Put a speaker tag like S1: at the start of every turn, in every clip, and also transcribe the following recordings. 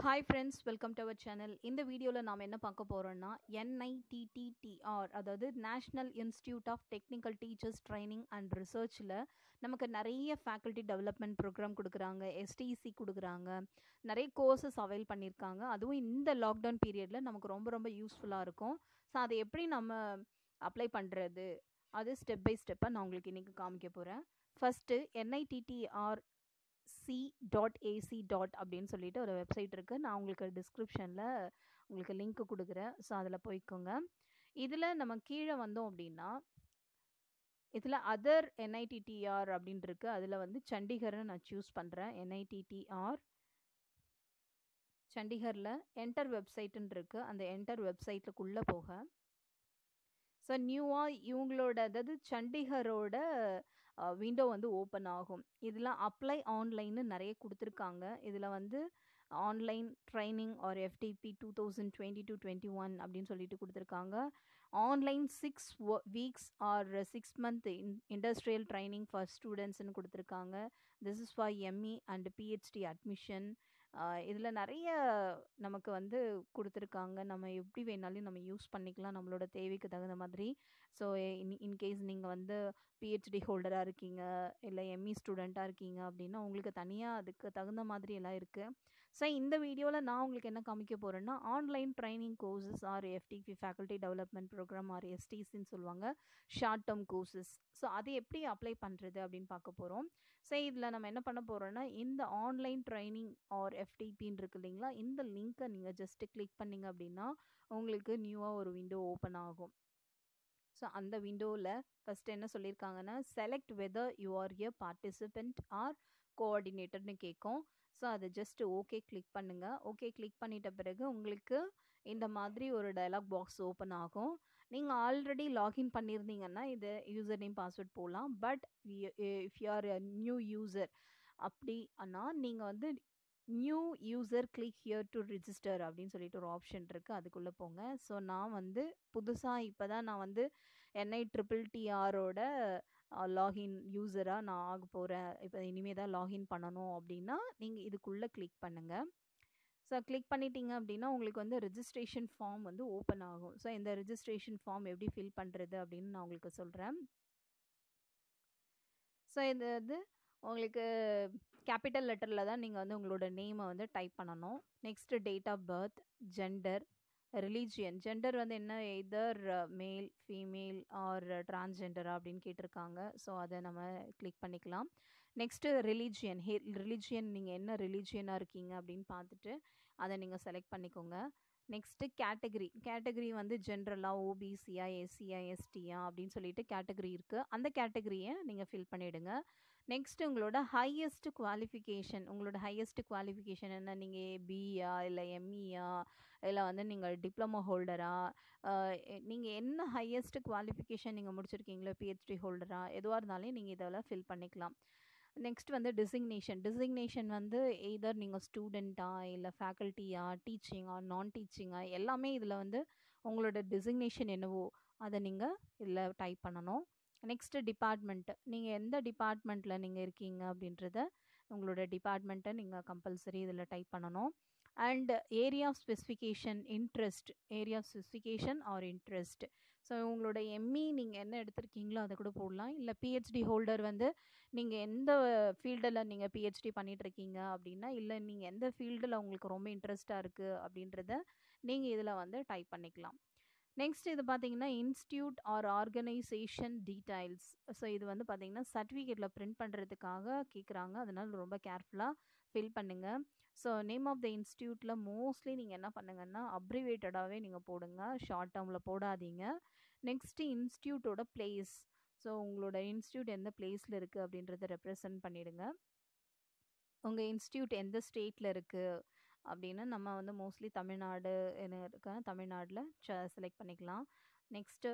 S1: Hi friends welcome to our channel இந்த வீடியோவில் நாம் என்ன பார்க்க போகிறோம்னா என்ஐடிடிடிஆர் அதாவது national institute of technical teachers training and ரிசர்ச்சில் நமக்கு நிறைய ஃபேக்கல்ட்டி டெவலப்மெண்ட் ப்ரோக்ராம் கொடுக்குறாங்க எஸ்டிசி கொடுக்குறாங்க நிறைய கோர்சஸ் அவைல் பண்ணியிருக்காங்க அதுவும் இந்த லாக்டவுன் பீரியடில் நமக்கு ரொம்ப ரொம்ப யூஸ்ஃபுல்லாக இருக்கும் ஸோ அதை எப்படி நம்ம அப்ளை பண்ணுறது அது ஸ்டெப் பை ஸ்டெப்பாக நான் உங்களுக்கு இன்றைக்கி காமிக்க போகிறேன் first NITTR C dot AC dot அப்படின்னு சொல்லிட்டு ஒரு வெப்சைட் இருக்குது நான் உங்களுக்கு டிஸ்கிரிப்ஷனில் உங்களுக்கு லிங்க் கொடுக்குறேன் ஸோ அதில் போய்க்கோங்க இதில் நம்ம கீழே வந்தோம் அப்படின்னா இதில் அதர் என்ஐடிடிஆர் அப்படின்னு இருக்கு அதில் வந்து சண்டிகரை நான் சூஸ் பண்ணுறேன் என்ஐடிடிஆர் சண்டிகரில் என்டர் வெப்சைட்டுன்னு இருக்குது அந்த என்டர் வெப்சைட்டுக்குள்ளே போக ஸோ நியூவாக இவங்களோட அதாவது சண்டிகரோட விண்டோ வந்து ஓப்பன் ஆகும் இதில் அப்ளை ஆன்லைன்னு நிறைய கொடுத்துருக்காங்க இதில் வந்து online training or FDP two thousand twenty two twenty one அப்படின்னு சொல்லிட்டு கொடுத்துருக்காங்க online six weeks or six month in industrial training for ஸ்டூடெண்ட்ஸ்னு கொடுத்துருக்காங்க this is for ME and PhD admission இதில் நிறைய நமக்கு வந்து கொடுத்துருக்காங்க நம்ம எப்படி வேணாலும் நம்ம யூஸ் பண்ணிக்கலாம் நம்மளோட தேவைக்கு தகுந்த மாதிரி ஸோ இன் இன்கேஸ் நீங்கள் வந்து பிஹெச்டி ஹோல்டராக இருக்கீங்க இல்லை எம்இ ஸ்டூடெண்ட்டாக இருக்கீங்க அப்படின்னா உங்களுக்கு தனியாக அதுக்கு தகுந்த மாதிரி எல்லாம் இருக்குது ஸோ இந்த வீடியோவில் நான் உங்களுக்கு என்ன காமிக்க போகிறேன்னா online training courses or FDP faculty development program or எஸ்டிசின்னு சொல்லுவாங்க ஷார்ட் டேர்ம் கோர்சஸ் ஸோ அது எப்படி அப்ளை பண்ணுறது அப்படின்னு பார்க்க போகிறோம் ஸோ இதில் நம்ம என்ன பண்ண போகிறோன்னா இந்த ஆன்லைன் ட்ரைனிங் ஆர் எஃப்டிபின்னு இருக்கு இல்லைங்களா இந்த லிங்க்கை நீங்கள் ஜஸ்ட்டு கிளிக் பண்ணிங்க அப்படின்னா உங்களுக்கு நியூவாக ஒரு விண்டோ ஓப்பன் ஆகும் ஸோ அந்த விண்டோவில் ஃபஸ்ட்டு என்ன சொல்லியிருக்காங்கன்னா select whether you are a participant or கோஆர்டினேட்டர்னு கேட்கும் ஸோ அதை ஜஸ்ட் ஓகே கிளிக் பண்ணுங்கள் ஓகே கிளிக் பண்ணிட்ட பிறகு உங்களுக்கு இந்த மாதிரி ஒரு டயலாக் பாக்ஸ் ஓப்பன் ஆகும் நீங்கள் ஆல்ரெடி லாகின் பண்ணியிருந்தீங்கன்னா இது யூசர் நேம் பாஸ்வேர்ட் போகலாம் but if you are new user அப்படி ஆனால் நீங்கள் வந்து new user click here to register அப்படின்னு சொல்லிட்டு ஒரு ஆப்ஷன் இருக்குது அதுக்குள்ளே போங்க ஸோ நான் வந்து புதுசாக இப்போ தான் நான் வந்து என்ஐ ட்ரிபிள் டிஆரோட லாகின் யூஸராக நான் ஆக போகிறேன் இப்போ இனிமேல் தான் லாகின் பண்ணணும் அப்படின்னா நீங்கள் இதுக்குள்ளே கிளிக் பண்ணுங்கள் ஸோ கிளிக் பண்ணிட்டீங்க அப்படின்னா உங்களுக்கு வந்து ரிஜிஸ்ட்ரேஷன் ஃபார்ம் வந்து ஓப்பன் ஆகும் ஸோ இந்த ரிஜிஸ்ட்ரேஷன் ஃபார்ம் எப்படி ஃபில் பண்ணுறது அப்படின்னு நான் உங்களுக்கு சொல்கிறேன் ஸோ இது வந்து உங்களுக்கு கேபிட்டல் லெட்டரில் தான் நீங்கள் வந்து உங்களோட நேமை வந்து டைப் பண்ணணும் next date of birth gender religion gender வந்து என்ன எதர் மேல் ஃபீமேல் ஆர் டிரான்ஸ்ஜெண்டரா அப்படின்னு கேட்டிருக்காங்க ஸோ அதை நம்ம கிளிக் பண்ணிக்கலாம் நெக்ஸ்ட்டு ரிலீஜியன் ஹே ரிலீஜியன் நீங்கள் என்ன ரிலீஜியனாக இருக்கீங்க அப்படின்னு பார்த்துட்டு அதை நீங்கள் செலக்ட் பண்ணிக்கோங்க நெக்ஸ்ட்டு கேட்டகரி கேட்டகரி வந்து ஜென்ரலாக ஓபிசியா எஸ்சியா எஸ்டியா அப்படின்னு சொல்லிட்டு கேட்டகரி இருக்குது அந்த கேட்டகரியை நீங்கள் ஃபில் பண்ணிவிடுங்க நெக்ஸ்ட் உங்களோட ஹையஸ்ட் குவாலிஃபிகேஷன் உங்களோட ஹையஸ்ட் குவாலிஃபிகேஷன் என்ன நீங்கள் பிஇயா இல்லை எம்இயா இல்லை வந்து நீங்கள் டிப்ளமோ ஹோல்டரா நீங்கள் என்ன ஹையஸ்ட் குவாலிஃபிகேஷன் நீங்கள் முடிச்சிருக்கீங்களோ பிஹெச்டி ஹோல்டரா எதுவாக இருந்தாலும் நீங்கள் இதெல்லாம் ஃபில் பண்ணிக்கலாம் நெக்ஸ்ட் வந்து டிசிக்னேஷன் டிசிக்னேஷன் வந்து எய்தர் நீங்கள் ஸ்டூடெண்ட்டா இல்லை ஃபேக்கல்ட்டியா டீச்சிங்கா நான் டீச்சிங்கா எல்லாமே இதில் வந்து உங்களோட டிசிக்னேஷன் என்னவோ அதை நீங்கள் இதில் டைப் பண்ணணும் நெக்ஸ்ட்டு டிபார்ட்மெண்ட்டு நீங்கள் எந்த டிபார்ட்மெண்ட்டில் நீங்கள் இருக்கீங்க அப்படின்றத உங்களோட டிபார்ட்மெண்ட்டை நீங்கள் கம்பல்சரி இதில் டைப் பண்ணணும் and area of specification interest area of specification or interest so உங்களோட எம்இ நீங்கள் என்ன எடுத்திருக்கீங்களோ அதை கூட போடலாம் இல்லை பிஹெச்டி ஹோல்டர் வந்து நீங்கள் எந்த ஃபீல்டில் நீங்கள் பிஹெச்டி பண்ணிகிட்ருக்கீங்க அப்படின்னா இல்லை நீங்கள் எந்த ஃபீல்டில் உங்களுக்கு ரொம்ப இன்ட்ரெஸ்ட்டாக இருக்குது அப்படின்றத நீங்கள் இதில் வந்து டைப் பண்ணிக்கலாம் நெக்ஸ்ட் இது பார்த்தீங்கன்னா institute or organisation details so இது வந்து பார்த்தீங்கன்னா சர்டிஃபிகேட்டில் பிரிண்ட் பண்ணுறதுக்காக கேட்குறாங்க அதனால் ரொம்ப கேர்ஃபுல்லாக ஃபில் பண்ணுங்கள் ஸோ நேம் ஆஃப் த இன்ஸ்டியூட்டில் மோஸ்ட்லி நீங்கள் என்ன பண்ணுங்கன்னா அப்ரிவேட்டடாகவே நீங்கள் போடுங்க ஷார்ட் டேர்மில் போடாதீங்க நெக்ஸ்ட்டு இன்ஸ்டியூட்டோட பிளேஸ் ஸோ உங்களோட இன்ஸ்டியூட் எந்த பிளேஸில் இருக்குது அப்படின்றத ரெப்ரசன்ட் பண்ணிவிடுங்க உங்கள் இன்ஸ்டியூட் எந்த ஸ்டேட்டில் இருக்குது அப்படின்னு நம்ம வந்து மோஸ்ட்லி தமிழ்நாடு என்ன இருக்க தமிழ்நாட்டில் செலக்ட் பண்ணிக்கலாம் நெக்ஸ்ட்டு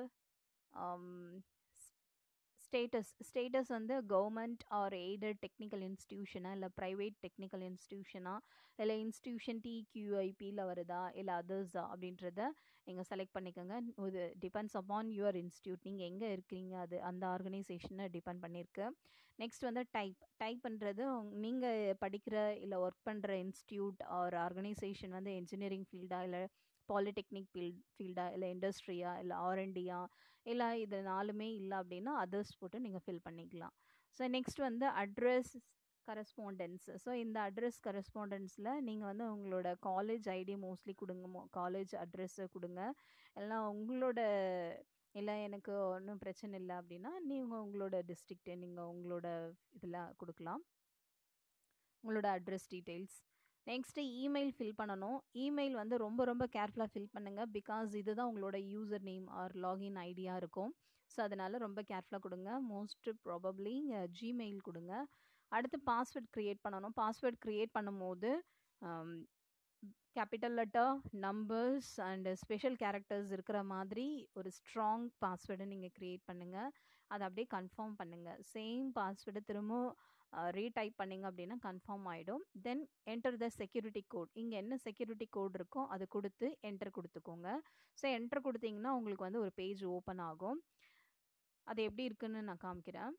S1: ஸ்டேட்டஸ் ஸ்டேட்டஸ் வந்து கவர்மெண்ட் ஆர் எய்டட் டெக்னிக்கல் இன்ஸ்டியூஷனா இல்லை ப்ரைவேட் டெக்னிக்கல் இன்ஸ்டியூஷனா இல்லை இன்ஸ்டியூஷன் டிக்யூஐபியில் வருதா இல்லை அதர்ஸா அப்படின்றத நீங்கள் செலக்ட் பண்ணிக்கோங்க இது டிபெண்ட்ஸ் அப்பான் யுவர் இன்ஸ்டியூட் நீங்கள் எங்கே இருக்கிறீங்க அது அந்த ஆர்கனைசேஷனை டிபெண்ட் பண்ணியிருக்கு நெக்ஸ்ட் வந்து டைப் டைப் பண்ணுறது நீங்கள் படிக்கிற இல்லை ஒர்க் பண்ணுற இன்ஸ்டியூட் ஆர் ஆர்கனைசேஷன் வந்து என்ஜினியரிங் ஃபீல்டா இல்லை பாலிடெக்னிக் ஃபீல்ட் ஃபீல்டா இல்லை இண்டஸ்ட்ரியா இல்லை ஆர்என்டியா இல்லை இது நாலுமே இல்லை அப்படின்னா அதர்ஸ் போட்டு நீங்கள் ஃபில் பண்ணிக்கலாம் ஸோ நெக்ஸ்ட் வந்து அட்ரஸ் கரஸ்பாண்டன்ஸ் ஸோ இந்த அட்ரஸ் கரஸ்பாண்டன்ஸில் நீங்கள் வந்து உங்களோட காலேஜ் ஐடி மோஸ்ட்லி கொடுங்க காலேஜ் அட்ரஸை கொடுங்க எல்லாம் உங்களோட இல்லை எனக்கு ஒன்றும் பிரச்சனை இல்லை அப்படின்னா நீங்கள் உங்களோட டிஸ்ட்ரிக்ட்டு நீங்கள் உங்களோட இதில் கொடுக்கலாம் உங்களோட address details next email fill பண்ணணும் இமெயில் வந்து ரொம்ப ரொம்ப கேர்ஃபுல்லாக ஃபில் பண்ணுங்கள் பிகாஸ் இதுதான் உங்களோட யூசர் நேம் ஆர் லாகின் ஐடியாக இருக்கும் ஸோ அதனால் ரொம்ப கேர்ஃபுல்லாக கொடுங்க மோஸ்ட் ப்ராபப்ளி ஜிமெயில் கொடுங்க அடுத்து பாஸ்வேர்ட் க்ரியேட் பண்ணணும் பாஸ்வேர்ட் க்ரியேட் பண்ணும்போது capital letter numbers and special characters இருக்கிற மாதிரி ஒரு ஸ்ட்ராங் பாஸ்வேர்டை நீங்கள் க்ரியேட் பண்ணுங்கள் அதை அப்படியே கன்ஃபார்ம் பண்ணுங்கள் சேம் பாஸ்வேர்டை திரும்ப ரீடைப் பண்ணிங்க அப்படின்னா கன்ஃபார்ம் ஆகிடும் then enter the security code இங்கே என்ன செக்யூரிட்டி கோட் இருக்கோ அது கொடுத்து என்டர் கொடுத்துக்கோங்க ஸோ என்டர் கொடுத்தீங்கன்னா உங்களுக்கு வந்து ஒரு பேஜ் ஓப்பன் ஆகும் அது எப்படி இருக்குன்னு நான் காமிக்கிறேன்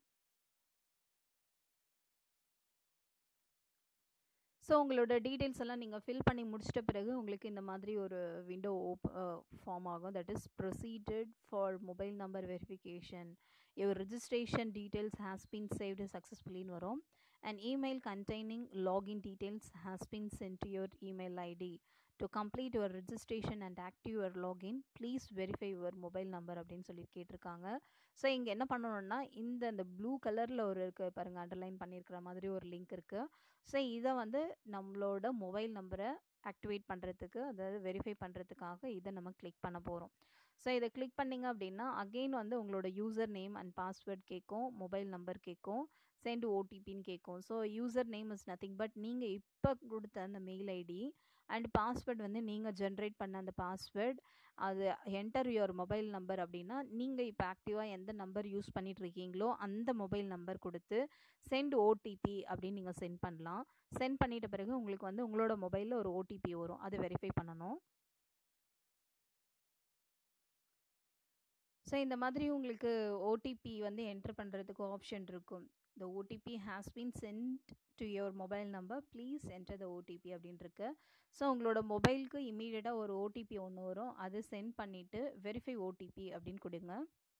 S1: ஸோ உங்களோட டீட்டெயில்ஸ் எல்லாம் நீங்கள் ஃபில் பண்ணி முடிச்சிட்ட பிறகு உங்களுக்கு இந்த மாதிரி ஒரு விண்டோ ஓப் ஃபார்ம் ஆகும் that is proceeded for mobile number verification your registration details has been saved சக்ஸஸ்ஃபுல்லின்னு வரும் and email containing login details has been sent to your email ID to complete your registration and active your login please verify your mobile number அப்படின்னு சொல்லி கேட்டிருக்காங்க so இங்கே என்ன பண்ணணும்னா இந்த இந்த ப்ளூ கலரில் ஒரு இருக்க பாருங்கள் அண்டர்லைன் பண்ணியிருக்கிற மாதிரி ஒரு லிங்க் இருக்குது ஸோ இதை வந்து நம்மளோட மொபைல் நம்பரை ஆக்டிவேட் பண்ணுறதுக்கு அதாவது வெரிஃபை பண்ணுறதுக்காக இதை நம்ம கிளிக் பண்ண போகிறோம் ஸோ இதை கிளிக் பண்ணிங்க அப்படின்னா அகெயின் வந்து உங்களோட யூசர் நேம் அண்ட் பாஸ்வேர்ட் கேட்கும் மொபைல் நம்பர் கேட்கும் சென்ட் ஓடிபின்னு கேட்கும் so user name is nothing but நீங்கள் இப்போ கொடுத்த அந்த மெயில் ஐடி அண்ட் பாஸ்வேர்ட் வந்து நீங்கள் ஜென்ரேட் பண்ண அந்த பாஸ்வேர்ட் அது என்டர் யுவர் மொபைல் நம்பர் அப்படின்னா நீங்கள் இப்போ ஆக்டிவாக எந்த நம்பர் யூஸ் பண்ணிட்டு இருக்கீங்களோ அந்த மொபைல் நம்பர் கொடுத்து சென்ட் ஓடிபி அப்படின்னு நீங்கள் சென்ட் பண்ணலாம் சென்ட் பண்ணிட்ட பிறகு உங்களுக்கு வந்து உங்களோட மொபைலில் ஒரு ஓடிபி வரும் அதை வெரிஃபை பண்ணணும் ஸோ இந்த மாதிரி உங்களுக்கு ஓடிபி வந்து என்டர் பண்ணுறதுக்கு ஆப்ஷன் இருக்கும் the OTP has been sent to your mobile number please enter the OTP அப்படின்னு இருக்கு ஸோ உங்களோட மொபைலுக்கு இம்மீடியட்டாக ஒரு ஓடிபி ஒன்று வரும் அது சென்ட் பண்ணிவிட்டு வெரிஃபை ஓடிபி அப்படின்னு கொடுங்க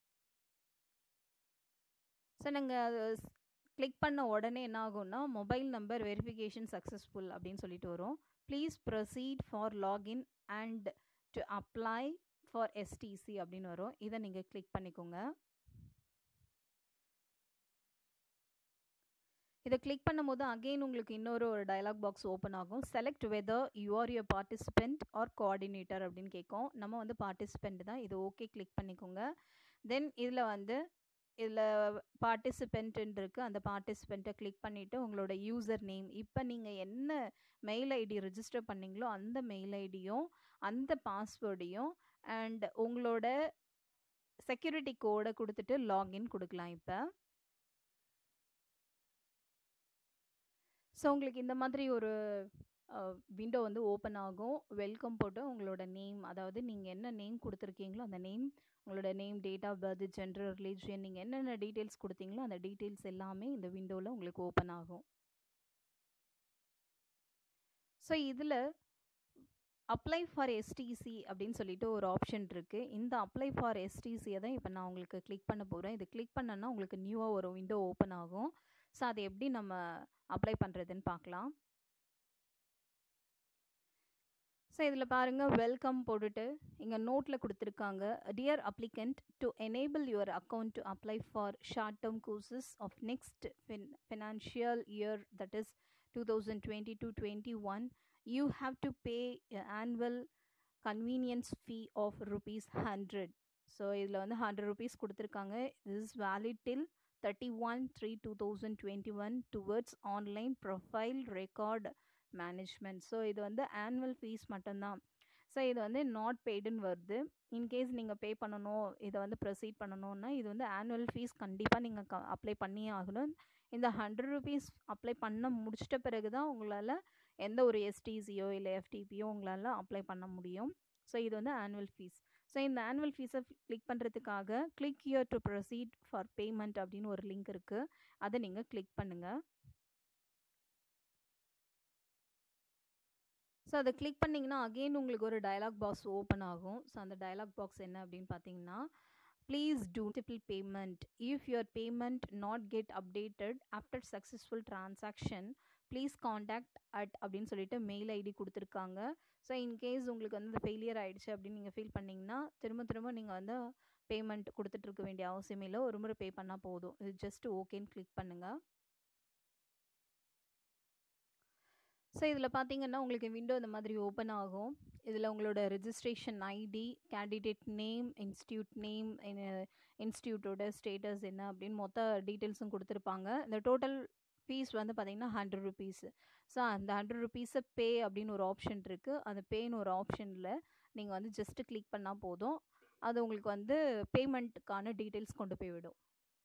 S1: ஸோ நாங்கள் அது கிளிக் பண்ண உடனே என்ன ஆகும்னா மொபைல் நம்பர் வெரிஃபிகேஷன் சக்ஸஸ்ஃபுல் அப்படின்னு சொல்லிட்டு வரும் please proceed for login and to apply for STC அப்படின்னு வரும் இதை நீங்கள் கிளிக் பண்ணிக்கோங்க இதை கிளிக் பண்ணும்போது அகெயின் உங்களுக்கு இன்னொரு ஒரு டயலாக் பாக்ஸ் ஓப்பன் ஆகும் select whether you are your participant or coordinator அப்படின்னு கேட்கும் நம்ம வந்து பார்ட்டிசிபெண்ட் தான் இது ஓகே கிளிக் பண்ணிக்கோங்க தென் இதில் வந்து இதில் பார்ட்டிசிபெண்ட்டுன்னு இருக்குது அந்த பார்ட்டிசிபெண்ட்டை கிளிக் பண்ணிவிட்டு உங்களோட யூசர் நேம் இப்போ நீங்கள் என்ன மெயில் ஐடி ரிஜிஸ்டர் பண்ணீங்களோ அந்த மெயில் ஐடியும் அந்த பாஸ்வேர்டையும் அண்ட் உங்களோட செக்யூரிட்டி கோடை கொடுத்துட்டு லாகின் கொடுக்கலாம் இப்போ ஸோ உங்களுக்கு இந்த மாதிரி ஒரு விண்டோ வந்து ஓப்பன் ஆகும் வெல்கம் போட்டு உங்களோட நேம் அதாவது நீங்கள் என்ன நேம் கொடுத்துருக்கீங்களோ அந்த நேம் உங்களோட name date of birth gender religion நீங்கள் என்னென்ன டீட்டெயில்ஸ் கொடுத்தீங்களோ அந்த டீட்டெயில்ஸ் எல்லாமே இந்த விண்டோவில் உங்களுக்கு ஓப்பன் ஆகும் ஸோ இதில் அப்ளை ஃபார் எஸ்டிசி அப்படின்னு சொல்லிட்டு ஒரு ஆப்ஷன் இருக்குது இந்த அப்ளை ஃபார் எஸ்டிசியை தான் இப்போ நான் உங்களுக்கு கிளிக் பண்ண போகிறேன் இது கிளிக் பண்ணேன்னா உங்களுக்கு நியூவாக ஒரு விண்டோ ஓப்பன் ஆகும் ஸோ அதை எப்படி நம்ம அப்ளை பண்ணுறதுன்னு பார்க்கலாம் ஸோ இதில் பாருங்கள் வெல்கம் போட்டுட்டு இங்கே நோட்டில் கொடுத்துருக்காங்க dear applicant to enable your account to apply for short term courses of next fin financial year that is two thousand twenty two twenty one you have to pay annual convenience fee of rupees hundred so இதில் வந்து hundred rupees கொடுத்துருக்காங்க this is valid till thirty one three two thousand twenty one towards online profile record management so இது வந்து annual fees மட்டும்தான் so இது வந்து not பெய்டுன்னு வருது in case நீங்கள் பே பண்ணணும் இதை வந்து ப்ரொசீட் பண்ணணும்னா இது வந்து ஆனுவல் ஃபீஸ் கண்டிப்பாக நீங்கள் க அப்ளை பண்ணியே ஆகணும் இந்த ஹண்ட்ரட் ருபீஸ் அப்ளை பண்ண முடிச்சிட்ட பிறகு தான் உங்களால் எந்த ஒரு எஸ்டிசியோ இல்லை எஃப்டிபியோ உங்களால் அப்ளை பண்ண முடியும் ஸோ இது வந்து ஆனுவல் ஃபீஸ் ஸோ இந்த ஆனுவல் ஃபீஸை கிளிக் பண்ணுறதுக்காக click here to proceed for payment அப்படின்னு ஒரு லிங்க் இருக்குது அதை நீங்கள் கிளிக் பண்ணுங்கள் ஸோ அதை கிளிக் பண்ணிங்கன்னா அகெயின் உங்களுக்கு ஒரு டயலாக் பாக்ஸ் ஓப்பன் ஆகும் ஸோ அந்த டயலாக் பாக்ஸ் என்ன அப்படின்னு பார்த்தீங்கன்னா please do multiple payment if your payment not get updated after successful transaction please contact at அப்படின்னு சொல்லிட்டு மெயில் ஐடி கொடுத்துருக்காங்க ஸோ இன்கேஸ் உங்களுக்கு வந்து ஃபெயிலியர் ஆகிடுச்சு அப்படின்னு நீங்கள் ஃபீல் பண்ணிங்கன்னா திரும்ப திரும்ப நீங்கள் வந்து பேமெண்ட் கொடுத்துட்ருக்க வேண்டிய அவசியமே இல்லை ஒரு முறை பே பண்ணால் போதும் இது ஜஸ்ட் ஓகேன்னு கிளிக் பண்ணுங்கள் ஸோ இதில் பார்த்தீங்கன்னா உங்களுக்கு விண்டோ இந்த மாதிரி ஓப்பன் ஆகும் இதில் உங்களோட registration ID candidate name institute name இன்ஸ்டியூட்டோட ஸ்டேட்டஸ் என்ன அப்படின்னு மொத்த டீட்டெயில்ஸும் கொடுத்துருப்பாங்க இந்த டோட்டல் ஃபீஸ் வந்து பார்த்தீங்கன்னா ஹண்ட்ரட் ருபீஸு ஸோ அந்த ஹண்ட்ரட் ருபீஸை பே அப்படின்னு ஒரு ஆப்ஷன் இருக்குது அந்த பேன்னு ஒரு ஆப்ஷனில் நீங்கள் வந்து ஜஸ்ட்டு கிளிக் பண்ணால் போதும் அது உங்களுக்கு வந்து பேமெண்ட்டுக்கான டீட்டெயில்ஸ் கொண்டு போய் விடும்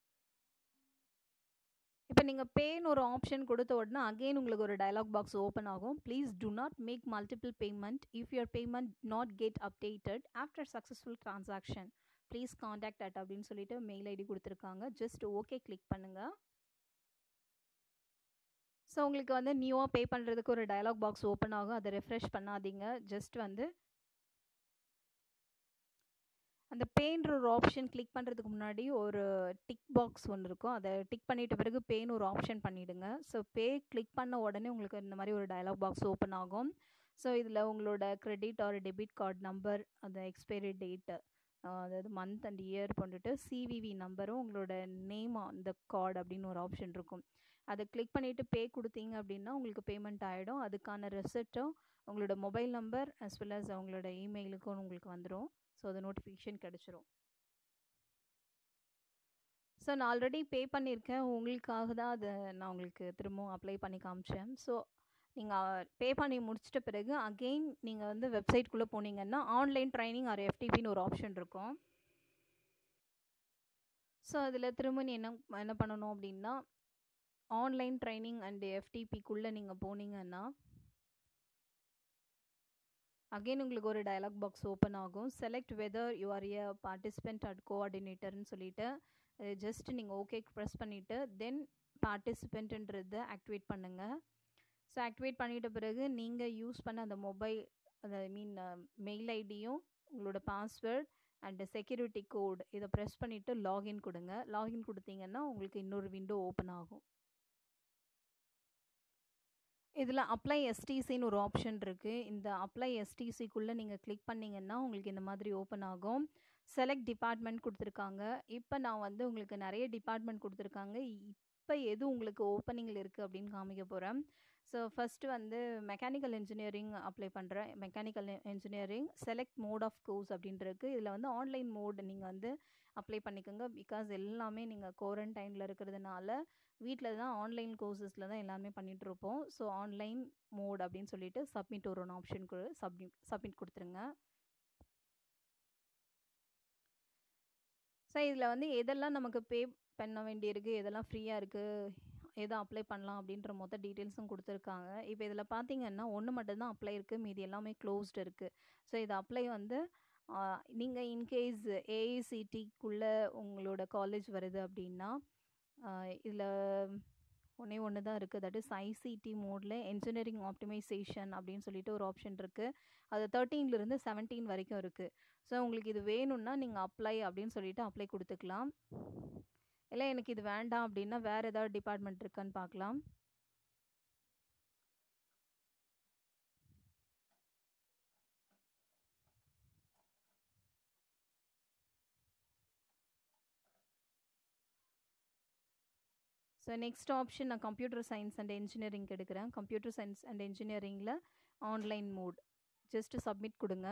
S1: இப்போ நீங்கள் பேன்னு ஒரு ஆப்ஷன் கொடுத்த உடனே அகெயின் உங்களுக்கு ஒரு டயலாக் பாக்ஸ் ஓப்பன் ஆகும் please do not make multiple payment if your payment not get updated after successful transaction please contact at அப்படின்னு சொல்லிட்டு மெயில் ஐடி கொடுத்துருக்காங்க ஜஸ்ட் ஓகே கிளிக் பண்ணுங்கள் ஸோ உங்களுக்கு வந்து நியூவாக பே பண்ணுறதுக்கு ஒரு டயலாக் பாக்ஸ் ஓப்பன் ஆகும் அதை ரெஃப்ரெஷ் பண்ணாதீங்க ஜஸ்ட் வந்து அந்த பேன்ற ஒரு ஆப்ஷன் கிளிக் பண்ணுறதுக்கு முன்னாடி ஒரு டிக் பாக்ஸ் ஒன்று இருக்கும் அதை டிக் பண்ணிட்ட பிறகு பேன்னு ஒரு ஆப்ஷன் பண்ணிவிடுங்க ஸோ பே கிளிக் பண்ண உடனே உங்களுக்கு இந்த மாதிரி ஒரு டயலாக் பாக்ஸ் ஓப்பன் ஆகும் ஸோ இதில் உங்களோட credit or debit card number அந்த எக்ஸ்பைரி டேட்டு அதாவது மந்த் அண்ட் இயர் போட்டுட்டு சிவிவி நம்பரும் உங்களோட நேம் அந்த கார்டு அப்படின்னு ஒரு ஆப்ஷன் இருக்கும் அதை கிளிக் பண்ணிவிட்டு பே கொடுத்தீங்க அப்படின்னா உங்களுக்கு பேமெண்ட் ஆகிடும் அதுக்கான ரெசிப்ட்டும் உங்களோட mobile number as well as அவங்களோட இமெயிலுக்கும் உங்களுக்கு வந்துடும் ஸோ அது நோட்டிஃபிகேஷன் கிடச்சிரும் ஸோ நான் ஆல்ரெடி பே பண்ணியிருக்கேன் உங்களுக்காக தான் அதை நான் உங்களுக்கு திரும்பவும் அப்ளை பண்ணி காமிச்சேன் ஸோ நீங்கள் பே பண்ணி முடிச்சிட்ட பிறகு அகெயின் நீங்கள் வந்து வெப்சைட்குள்ளே போனீங்கன்னா ஆன்லைன் ட்ரைனிங் ஆர் எஃப்டிபின்னு ஒரு ஆப்ஷன் இருக்கும் ஸோ அதில் திரும்ப நீ என்ன என்ன பண்ணணும் அப்படின்னா ஆன்லைன் ட்ரைனிங் அண்ட் எஃப்டிபிக்குள்ளே நீங்கள் போனீங்கன்னா அகெயின் உங்களுக்கு ஒரு டயலாக் பாக்ஸ் ஓப்பன் ஆகும் select whether you are a participant at கோஆர்டினேட்டர்னு சொல்லிட்டு ஜஸ்ட் நீங்கள் ஓகே ப்ரெஸ் பண்ணிவிட்டு தென் பார்ட்டிசிபெண்ட்டுன்றதை ஆக்டிவேட் பண்ணுங்கள் ஸோ ஆக்டிவேட் பண்ணிட்ட பிறகு நீங்கள் யூஸ் பண்ண அந்த மொபைல் அந்த ஐ மீன் மெயில் ஐடியும் உங்களோட பாஸ்வேர்ட் அண்டு செக்யூரிட்டி கோட் இதை ப்ரெஸ் பண்ணிவிட்டு லாகின் கொடுங்க லாகின் கொடுத்தீங்கன்னா உங்களுக்கு இன்னொரு விண்டோ ஓப்பன் ஆகும் இதில் அப்ளை எஸ்டிசின்னு ஒரு ஆப்ஷன் இருக்குது இந்த அப்ளை எஸ்டிசிக்குள்ளே நீங்கள் கிளிக் பண்ணிங்கன்னா உங்களுக்கு இந்த மாதிரி ஓப்பன் ஆகும் செலக்ட் டிபார்ட்மெண்ட் கொடுத்துருக்காங்க இப்போ நான் வந்து உங்களுக்கு நிறைய டிபார்ட்மெண்ட் கொடுத்துருக்காங்க இப்போ எது உங்களுக்கு ஓப்பனிங்கில் இருக்குது அப்படின்னு காமிக்க போகிறேன் ஸோ ஃபஸ்ட்டு வந்து மெக்கானிக்கல் இன்ஜினியரிங் அப்ளை பண்ணுறேன் mechanical engineering select mode of course அப்படின்ட்டுருக்கு இதில் வந்து ஆன்லைன் மோட் நீங்கள் வந்து அப்ளை பண்ணிக்கோங்க பிகாஸ் எல்லாமே நீங்கள் குவாரண்டைனில் இருக்கிறதுனால வீட்டில் தான் ஆன்லைன் கோர்சஸில் தான் எல்லாமே பண்ணிகிட்ருப்போம் ஸோ ஆன்லைன் மோட் அப்படின்னு சொல்லிட்டு சப்மிட் ஒரு ஆப்ஷன் சப்மிட் சப்மிட் கொடுத்துருங்க ஸோ இதில் வந்து எதெல்லாம் நமக்கு பே பண்ண வேண்டியிருக்கு எதெல்லாம் ஃப்ரீயாக இருக்குது எதை அப்ளை பண்ணலாம் அப்படின்ற மொத்த டீட்டெயில்ஸும் கொடுத்துருக்காங்க இப்போ இதில் பார்த்தீங்கன்னா ஒன்று மட்டும்தான் அப்ளை இருக்குது மீதி எல்லாமே க்ளோஸ்டு இருக்குது ஸோ இது அப்ளை வந்து நீங்கள் இன்கேஸ் ஏஐசிடிக்குள்ளே உங்களோட காலேஜ் வருது அப்படின்னா இதில் ஒன்றே ஒன்று தான் இருக்குது தட் இஸ் ஐசிடி மோடில் என்ஜினியரிங் ஆப்டிமைசேஷன் அப்படின்னு சொல்லிட்டு ஒரு ஆப்ஷன் இருக்குது அது தேர்ட்டீன்லேருந்து செவன்டீன் வரைக்கும் இருக்குது ஸோ உங்களுக்கு இது வேணும்னா நீங்கள் அப்ளை அப்படின்னு சொல்லிட்டு அப்ளை கொடுத்துக்கலாம் இல்லை எனக்கு இது வேண்டாம் அப்படின்னா வேறு ஏதாவது டிபார்ட்மெண்ட் இருக்கான்னு பார்க்கலாம் ஸோ நெக்ஸ்ட் ஆப்ஷன் நான் கம்ப்யூட்டர் சயின்ஸ் அண்ட் என்ஜினியரிங் எடுக்கிறேன் கம்ப்யூட்டர் சயின்ஸ் அண்ட் என்ஜினியரிங்கில் ஆன்லைன் மோட் ஜஸ்ட்டு சப்மிட் கொடுங்க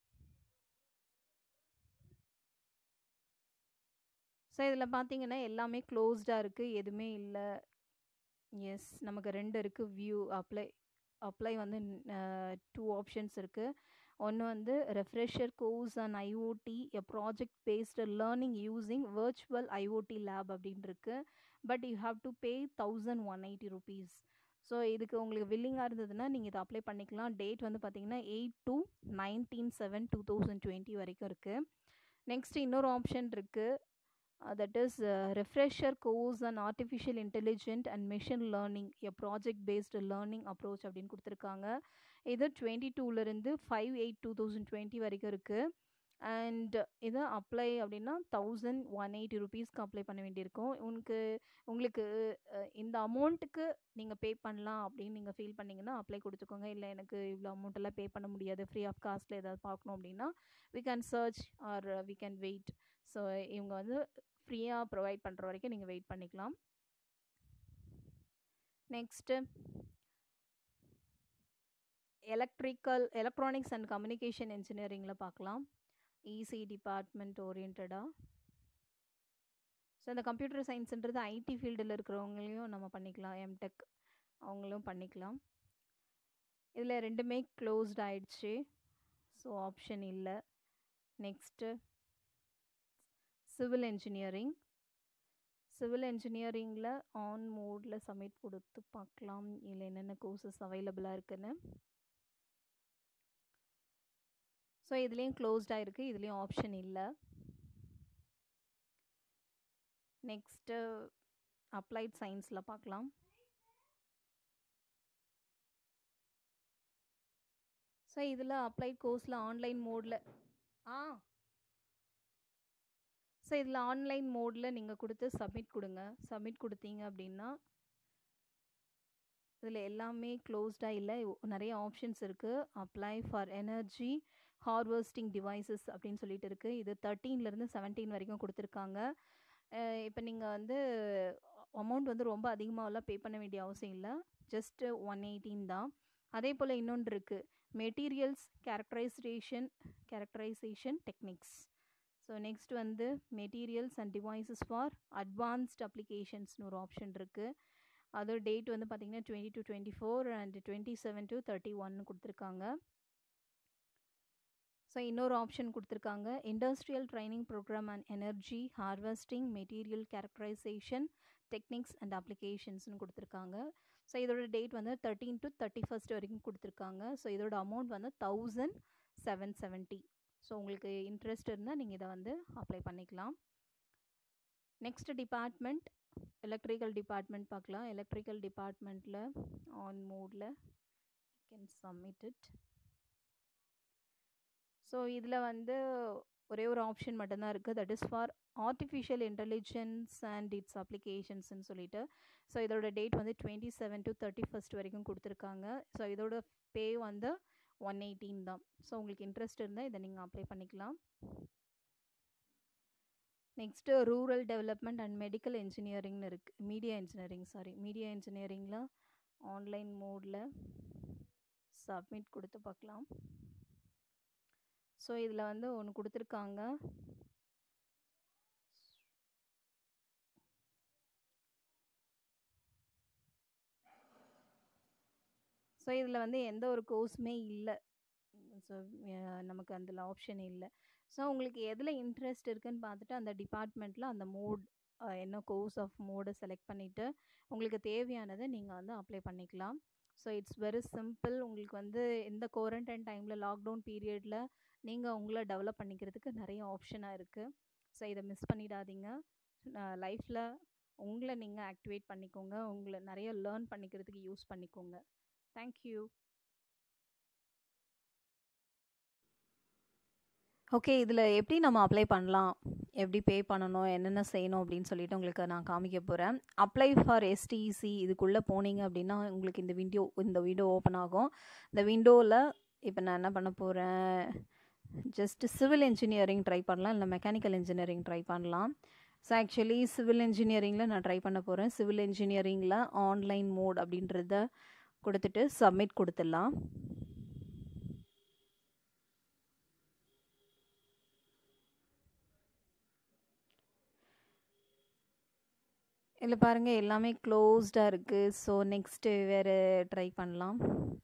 S1: ஸோ இதில் பார்த்தீங்கன்னா எல்லாமே க்ளோஸ்டாக இருக்குது எதுவுமே இல்லை எஸ் நமக்கு ரெண்டு இருக்குது வியூ அப்ளை அப்ளை வந்து டூ ஆப்ஷன்ஸ் இருக்குது ஒன்று வந்து refresher course and IoT a project based learning using virtual IoT lab அப்படின்னு இருக்குது but you have to pay thousand one eighty rupees so இதுக்கு உங்களுக்கு வில்லிங்காக இருந்ததுன்னா நீங்கள் இதை அப்ளை பண்ணிக்கலாம் டேட் வந்து பார்த்தீங்கன்னா eight to nineteen seven two thousand twenty வரைக்கும் இருக்குது நெக்ஸ்ட் இன்னொரு ஆப்ஷன் இருக்குது that is refresher course and artificial intelligent and machine learning a project based learning approach அப்படின்னு கொடுத்துருக்காங்க இது டுவெண்ட்டி டூலேருந்து five eight two thousand twenty வரைக்கும் இருக்குது அண்ட் இது அப்ளை அப்படின்னா தௌசண்ட் ஒன் எயிட்டி ருபீஸ்க்கு அப்ளை பண்ண வேண்டியிருக்கும் உனக்கு உங்களுக்கு அஹ், இந்த அமௌண்ட்டுக்கு நீங்கள் பே பண்ணலாம் அப்படின்னு நீங்கள் ஃபீல் பண்ணீங்கன்னா அப்ளை கொடுத்துக்கோங்க இல்லை எனக்கு இவ்வளோ அமௌண்ட் எல்லாம் பே பண்ண முடியாது ஃப்ரீ ஆஃப் காஸ்ட்டில் ஏதாவது பார்க்கணும் அப்படின்னா we can search or we can wait so இவங்க வந்து ஃப்ரீயாக ப்ரொவைட் பண்ணுற வரைக்கும் நீங்கள் வெயிட் பண்ணிக்கலாம் next electrical electronics and communication இன்ஜினியரிங்கில் பார்க்கலாம் இசி டிபார்ட்மெண்ட் ஓரியன்டாக ஸோ இந்த கம்ப்யூட்டர் சயின்ஸுன்றது ஐடி ஃபீல்டில் இருக்கிறவங்களையும் நம்ம பண்ணிக்கலாம் எம்டெக் அவங்களும் பண்ணிக்கலாம் இதில் ரெண்டுமே க்ளோஸ்ட் ஆயிடுச்சு ஸோ ஆப்ஷன் இல்லை நெக்ஸ்ட்டு சிவில் இன்ஜினியரிங் சிவில் இன்ஜினியரிங்கில் ஆன் மோடில் சப்மிட் கொடுத்து பார்க்கலாம் இல்லை என்னென்ன கோர்சஸ் அவைலபிளாக இருக்குன்னு ஸோ இதுலேயும் க்ளோஸ்டாக இருக்குது இதுலேயும் ஆப்ஷன் இல்லை நெக்ஸ்ட்டு அப்ளைட் சயின்ஸில் பார்க்கலாம் ஸோ இதில் அப்ளைட் கோர்ஸில் ஆன்லைன் மோடில் ஆ ஸோ இதில் ஆன்லைன் மோடில் நீங்கள் கொடுத்து சப்மிட் கொடுங்க சப்மிட் கொடுத்தீங்க அப்படின்னா இதில் எல்லாமே க்ளோஸ்டாக இல்லை நிறைய ஆப்ஷன்ஸ் இருக்குது apply for energy harvesting devices அப்படின்னு சொல்லிட்டு இருக்குது இது தேர்ட்டீன்லேருந்து செவன்டீன் வரைக்கும் கொடுத்துருக்காங்க இப்போ நீங்கள் வந்து அமௌண்ட் வந்து ரொம்ப அதிகமாகலாம் பே பண்ண வேண்டிய அவசியம் இல்லை ஜஸ்ட்டு ஒன் எயிட்டீன் தான் அதே போல் இன்னொன்று இருக்குது materials characterisation characterisation techniques so next வந்து materials and devices for advanced அப்ளிகேஷன்ஸ்னு ஒரு ஆப்ஷன் இருக்குது அது டேட் வந்து பார்த்திங்கன்னா twenty to twenty four and twenty seven to thirty ஒன்னு கொடுத்துருக்காங்க ஸோ இன்னொரு ஆப்ஷன் கொடுத்துருக்காங்க industrial training programme and energy harvesting material characterisation techniques and அப்ளிகேஷன்ஸ்னு கொடுத்துருக்காங்க ஸோ இதோட டேட் வந்து தேர்ட்டீன் டு தேர்ட்டி ஃபஸ்ட் வரைக்கும் கொடுத்துருக்காங்க ஸோ இதோட அமௌண்ட் வந்து தௌசண்ட் செவன் செவன்ட்டி ஸோ உங்களுக்கு இன்ட்ரெஸ்ட் இருந்தால் நீங்கள் இதை வந்து அப்ளை பண்ணிக்கலாம் நெக்ஸ்ட் டிபார்ட்மெண்ட் எலக்ட்ரிக்கல் டிபார்ட்மெண்ட் பார்க்கலாம் எலக்ட்ரிக்கல் டிபார்ட்மெண்ட்டில் ஆன் மோடில் கேன் சப்மிட் இட் ஸோ இதில் வந்து ஒரே ஒரு ஆப்ஷன் மட்டும்தான் இருக்குது that is for artificial intelligence and its அப்ளிகேஷன்ஸ்னு சொல்லிட்டு ஸோ இதோட டேட் வந்து twenty seven to thirty first வரைக்கும் கொடுத்துருக்காங்க ஸோ இதோட பே வந்து ஒன் எயிட்டீன் தான் ஸோ உங்களுக்கு இன்ட்ரெஸ்ட் இருந்தால் இதை நீங்கள் அப்ளை பண்ணிக்கலாம் next rural development and medical இன்ஜினியரிங்னு இருக்குது மீடியா இன்ஜினியரிங் சாரி மீடியா இன்ஜினியரிங்கில் ஆன்லைன் மோடில் சப்மிட் கொடுத்து பார்க்கலாம் ஸோ இதில் வந்து ஒன்று கொடுத்துருக்காங்க ஸோ இதில் வந்து எந்த ஒரு கோர்ஸுமே இல்லை ஸோ நமக்கு அதில் ஆப்ஷன் இல்லை ஸோ உங்களுக்கு எதில் இன்ட்ரெஸ்ட் இருக்குன்னு பார்த்துட்டு அந்த டிபார்ட்மெண்ட்டில் அந்த மோட் என்ன கோர்ஸ் ஆஃப் மோடை செலக்ட் பண்ணிவிட்டு உங்களுக்கு தேவையானதை நீங்கள் வந்து அப்ளை பண்ணிக்கலாம் ஸோ இட்ஸ் வெரி சிம்பிள் உங்களுக்கு வந்து இந்த குவாரண்டைன் டைமில் லாக்டவுன் பீரியடில் நீங்கள் உங்களை டெவலப் பண்ணிக்கிறதுக்கு நிறைய ஆப்ஷனாக இருக்குது ஸோ இதை மிஸ் பண்ணிடாதீங்க லைஃப்பில் உங்களை நீங்கள் ஆக்டிவேட் பண்ணிக்கோங்க உங்களை நிறைய லேர்ன் பண்ணிக்கிறதுக்கு யூஸ் பண்ணிக்கோங்க தேங்க்யூ ஓகே இதில் எப்படி நம்ம அப்ளை பண்ணலாம் எப்படி பே பண்ணணும் என்னென்ன செய்யணும் அப்படின்னு சொல்லிட்டு உங்களுக்கு நான் காமிக்க போகிறேன் அப்ளை ஃபார் எஸ்டிசி இதுக்குள்ளே போனீங்க அப்படின்னா உங்களுக்கு இந்த விண்டோ இந்த விண்டோ ஓப்பன் ஆகும் இந்த விண்டோவில் இப்போ நான் என்ன பண்ண போகிறேன் ஜஸ்ட் சிவில் இன்ஜினியரிங் ட்ரை பண்ணலாம் இல்லை மெக்கானிக்கல் இன்ஜினியரிங் ட்ரை பண்ணலாம் ஸோ ஆக்சுவலி சிவில் இன்ஜினியரிங்கில் நான் ட்ரை பண்ண போகிறேன் சிவில் இன்ஜினியரிங்கில் ஆன்லைன் மோட் அப்படின்றத கொடுத்துட்டு சப்மிட் கொடுத்துடலாம் இதில் பாருங்கள் எல்லாமே க்ளோஸ்டாக இருக்குது ஸோ நெக்ஸ்ட்டு வேறு ட்ரை பண்ணலாம்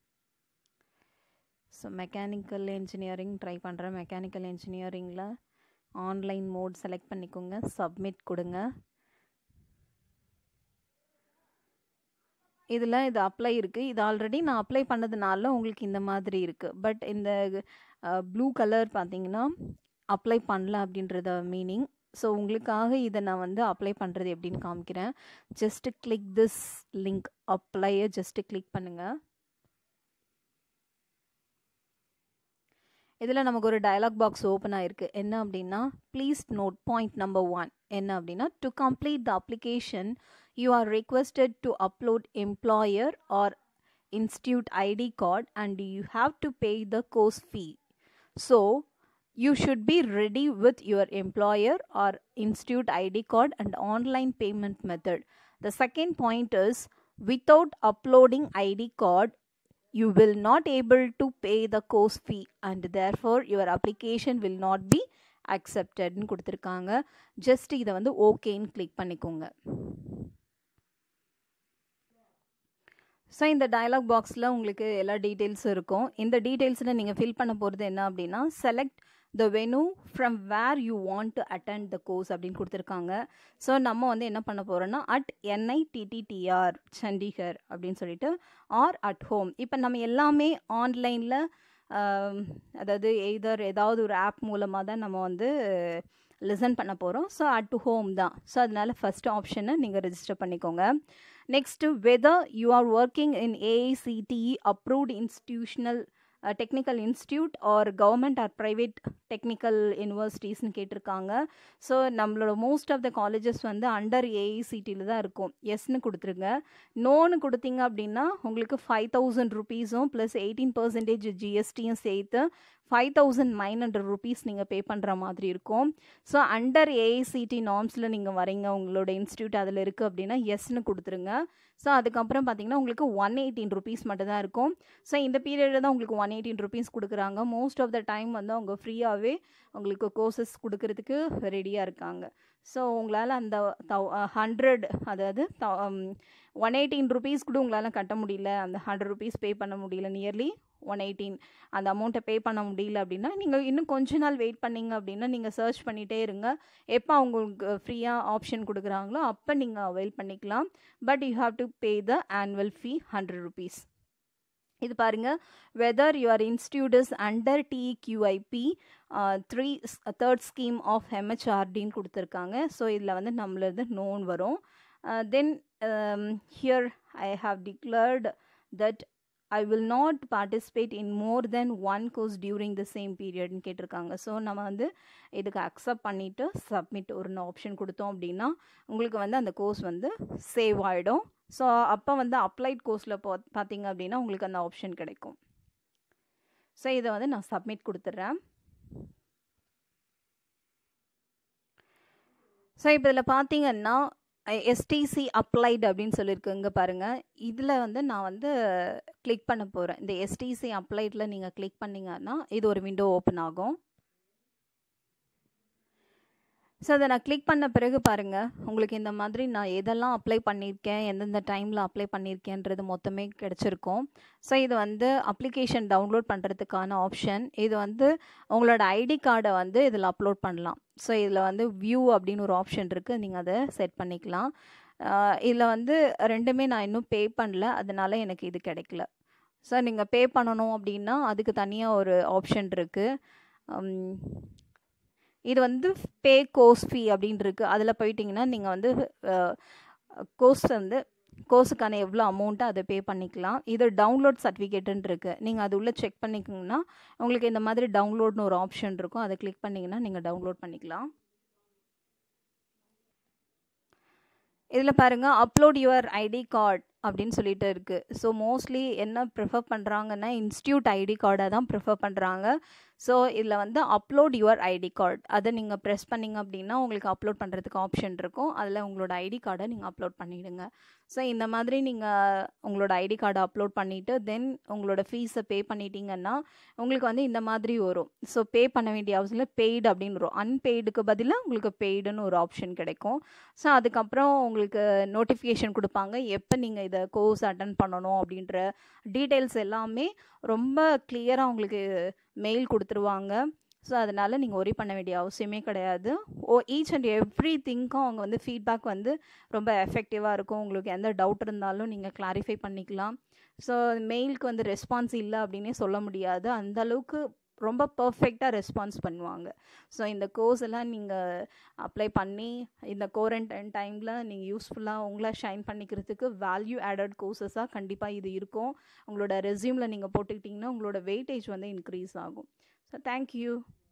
S1: ஸோ மெக்கானிக்கல் இன்ஜினியரிங் ட்ரை பண்ணுறேன் மெக்கானிக்கல் இன்ஜினியரிங்கில் ஆன்லைன் மோட் செலக்ட் பண்ணிக்கோங்க சப்மிட் கொடுங்க இதில் இது அப்ளை இருக்குது இது ஆல்ரெடி நான் அப்ளை பண்ணதுனால உங்களுக்கு இந்த மாதிரி இருக்குது பட் இந்த ப்ளூ கலர் பார்த்தீங்கன்னா அப்ளை பண்ணல அப்படின்றத மீனிங் ஸோ உங்களுக்காக இதை நான் வந்து அப்ளை பண்ணுறது எப்படின்னு காமிக்கிறேன் ஜஸ்ட் கிளிக் திஸ் லிங்க் அப்ளையை ஜஸ்ட் கிளிக் பண்ணுங்கள் இதில் நமக்கு ஒரு டயலாக் பாக்ஸ் ஓப்பன் ஆயிருக்கு என்ன அப்படின்னா please note point number one என்ன அப்படின்னா to complete the application you are requested to upload employer or institute ID card and you have to pay the course fee so you should be ready with your employer or institute ID card and online payment method. The second point is without uploading ID card, you will not able to pay the course fee and therefore your application will not be acceptedனு கொடுத்துருக்காங்க just இதை வந்து ஓகேன்னு click பண்ணிக்கோங்க so இந்த dialogue பாக்ஸில் உங்களுக்கு எல்லா டீட்டெயில்ஸும் இருக்கும் இந்த டீட்டெயில்ஸில் நீங்கள் ஃபில் பண்ண போகிறது என்ன அப்படின்னா select the venue from where you want to attend the course அப்படின்னு கொடுத்துருக்காங்க ஸோ நம்ம வந்து என்ன பண்ண போகிறோன்னா அட் என்ஐடிடிடிஆர் சண்டிகர் அப்படின்னு சொல்லிட்டு ஆர் அட் ஹோம் இப்போ நம்ம எல்லாமே ஆன்லைனில் அதாவது எய்தர் ஏதாவது ஒரு ஆப் மூலமாக தான் நம்ம வந்து லிசன் பண்ண போகிறோம் ஸோ அட் ஹோம் தான் ஸோ அதனால ஃபஸ்ட் ஆப்ஷனை நீங்கள் ரெஜிஸ்டர் பண்ணிக்கோங்க next whether you are working in AICTE approved institutional technical institute or government or private technical யூனிவர்சிட்டிஸ்னு கேட்டிருக்காங்க ஸோ நம்மளோட மோஸ்ட் ஆஃப் த காலேஜஸ் வந்து அண்டர் ஏஐசிடியில் தான் இருக்கும் எஸ்னு கொடுத்துருங்க நோன்னு கொடுத்தீங்க அப்படின்னா உங்களுக்கு ஃபைவ் தௌசண்ட் ருபீஸும் ப்ளஸ் எயிட்டீன் பர்சன்டேஜ் ஜிஎஸ்டியும் சேர்த்து five thousand nine hundred rupees நீங்கள் பே பண்ணுற மாதிரி இருக்கும் ஸோ அண்டர் ஏஐசிடி நார்ம்ஸில் நீங்கள் வரீங்க உங்களோட இன்ஸ்டியூட் அதில் இருக்குது அப்படின்னா எஸ்னு கொடுத்துருங்க ஸோ அதுக்கப்புறம் பார்த்தீங்கன்னா உங்களுக்கு ஒன் எயிட்டீன் ருபீஸ் மட்டும் தான் இருக்கும் ஸோ இந்த பீரியடில் தான் உங்களுக்கு ஒன் எயிட்டீன் ருபீஸ் கொடுக்குறாங்க மோஸ்ட் ஆஃப் த டைம் வந்து அவங்க ஃப்ரீயாகவே உங்களுக்கு கோர்சஸ் கொடுக்கறதுக்கு ரெடியாக இருக்காங்க ஸோ உங்களால் அந்த ஹண்ட்ரட் அதாவது ஒன் எயிட்டீன் ருபீஸ் கூட உங்களால் கட்ட முடியல அந்த ஹண்ட்ரட் ருபீஸ் பே பண்ண முடியல நியர்லி ஒன் எயிட்டீன் அந்த அமௌண்ட்டை பே பண்ண முடியல அப்படின்னா நீங்கள் இன்னும் கொஞ்ச நாள் வெயிட் பண்ணிங்க அப்படின்னா நீங்கள் சர்ச் பண்ணிகிட்டே இருங்க எப்போ அவங்களுக்கு ஃப்ரீயாக ஆப்ஷன் கொடுக்குறாங்களோ அப்போ நீங்கள் அவைல் பண்ணிக்கலாம் but you have to pay the annual fee hundred rupees இது பாருங்க whether your institute is under TEQIP three third scheme of ஹெம்ஹெச்ஆர்டின்னு கொடுத்துருக்காங்க ஸோ இதில் வந்து நம்மளது நோன் வரும் then here I have declared that I will not participate in more than one course during the same பீரியட்னு கேட்டிருக்காங்க ஸோ நம்ம வந்து இதுக்கு அக்செப்ட் பண்ணிவிட்டு சப்மிட் ஒரு ஆப்ஷன் கொடுத்தோம் அப்படின்னா உங்களுக்கு வந்து அந்த கோர்ஸ் வந்து சேவ் ஆகிடும் ஸோ அப்போ வந்து அப்ளைட் கோர்ஸில் பா பார்த்தீங்க அப்படின்னா உங்களுக்கு அந்த ஆப்ஷன் கிடைக்கும் ஸோ இதை வந்து நான் சப்மிட் கொடுத்துட்றேன் ஸோ இப்போ இதில் பார்த்தீங்கன்னா எஸ்டிசி அப்ளைடு அப்படின்னு சொல்லியிருக்குங்க பாருங்கள் இதில் வந்து நான் வந்து கிளிக் பண்ண போகிறேன் இந்த எஸ்டிசி அப்ளைடில் நீங்கள் கிளிக் பண்ணிங்கன்னா இது ஒரு விண்டோ ஓப்பன் ஆகும் ஸோ அதை நான் கிளிக் பண்ண பிறகு பாருங்கள் உங்களுக்கு இந்த மாதிரி நான் எதெல்லாம் அப்ளை பண்ணியிருக்கேன் எந்தெந்த டைமில் அப்ளை பண்ணியிருக்கேன்றது மொத்தமே கிடச்சிருக்கும் ஸோ இது வந்து அப்ளிகேஷன் டவுன்லோட் பண்ணுறதுக்கான ஆப்ஷன் இது வந்து உங்களோட ஐடி கார்டை வந்து இதில் அப்லோட் பண்ணலாம் ஸோ இதில் வந்து வியூ அப்படின்னு ஒரு ஆப்ஷன் இருக்குது நீங்கள் அதை செட் பண்ணிக்கலாம் இதில் வந்து ரெண்டுமே நான் இன்னும் பே பண்ணல அதனால எனக்கு இது கிடைக்கல ஸோ நீங்கள் பே பண்ணணும் அப்படின்னா அதுக்கு தனியாக ஒரு ஆப்ஷன் இருக்குது இது வந்து பே கோர்ஸ் ஃபீ அப்படின்னு இருக்குது அதில் போயிட்டிங்கன்னா நீங்கள் வந்து கோர்ஸ் வந்து கோர்ஸுக்கான எவ்வளோ அமௌண்ட்டை அதை பே பண்ணிக்கலாம் இது டவுன்லோட் சர்டிஃபிகேட்டுன்னு இருக்குது நீங்கள் அது உள்ளே செக் பண்ணிக்கிங்கன்னா உங்களுக்கு இந்த மாதிரி டவுன்லோட்னு ஒரு ஆப்ஷன் இருக்கும் அதை கிளிக் பண்ணிங்கன்னா நீங்கள் டவுன்லோட் பண்ணிக்கலாம் இதில் பாருங்கள் அப்லோட் யுவர் ஐடி கார்டு அப்படின்னு சொல்லிட்டு இருக்குது ஸோ மோஸ்ட்லி என்ன ப்ரிஃபர் பண்ணுறாங்கன்னா இன்ஸ்டியூட் ஐடி கார்டை தான் ப்ரிஃபர் பண்ணுறாங்க ஸோ இதில் வந்து அப்லோட் யுவர் ஐடி கார்டு அதை நீங்கள் ப்ரெஸ் பண்ணிங்க அப்படின்னா உங்களுக்கு அப்லோட் பண்ணுறதுக்கு ஆப்ஷன் இருக்கும் அதில் உங்களோட ஐடி கார்டை நீங்கள் அப்லோட் பண்ணிவிடுங்க ஸோ இந்த மாதிரி நீங்கள் உங்களோட ஐடி கார்டை அப்லோட் பண்ணிவிட்டு தென் உங்களோட ஃபீஸை பே பண்ணிட்டீங்கன்னா உங்களுக்கு வந்து இந்த மாதிரி வரும் ஸோ பே பண்ண வேண்டிய அவசியம் பெய்டு அப்படின்னு வரும் அன்பெய்டுக்கு பதிலாக உங்களுக்கு பெய்டுன்னு ஒரு ஆப்ஷன் கிடைக்கும் ஸோ அதுக்கப்புறம் உங்களுக்கு நோட்டிஃபிகேஷன் கொடுப்பாங்க எப்போ நீங்கள் இதை கோர்ஸ் அட்டன் பண்ணணும் அப்படின்ற டீட்டெயில்ஸ் எல்லாமே ரொம்ப கிளியராக உங்களுக்கு மெயில் கொடுத்துருவாங்க ஸோ அதனால் நீங்கள் ஒரி பண்ண வேண்டிய அவசியமே கிடையாது ஓ ஈச் அண்ட் எவ்ரி திங்க்கும் அவங்க வந்து ஃபீட்பேக் வந்து ரொம்ப எஃபெக்டிவாக இருக்கும் உங்களுக்கு எந்த டவுட் இருந்தாலும் நீங்கள் கிளாரிஃபை பண்ணிக்கலாம் ஸோ மெயிலுக்கு வந்து ரெஸ்பான்ஸ் இல்லை அப்படின்னே சொல்ல முடியாது அந்த அளவுக்கு ரொம்ப பர்ஃபெக்டாக ரெஸ்பான்ஸ் பண்ணுவாங்க ஸோ இந்த கோர்ஸ் எல்லாம் நீங்கள் அப்ளை பண்ணி இந்த குவாரண்டைன் டைமில் நீங்கள் யூஸ்ஃபுல்லாக உங்களை ஷைன் பண்ணிக்கிறதுக்கு வேல்யூ ஆடட் கோர்சஸாக கண்டிப்பாக இது இருக்கும் உங்களோட ரெஸ்யூமில் நீங்கள் போட்டுக்கிட்டிங்கன்னா உங்களோட வெயிட்டேஜ் வந்து இன்க்ரீஸ் ஆகும் ஸோ தேங்க்யூ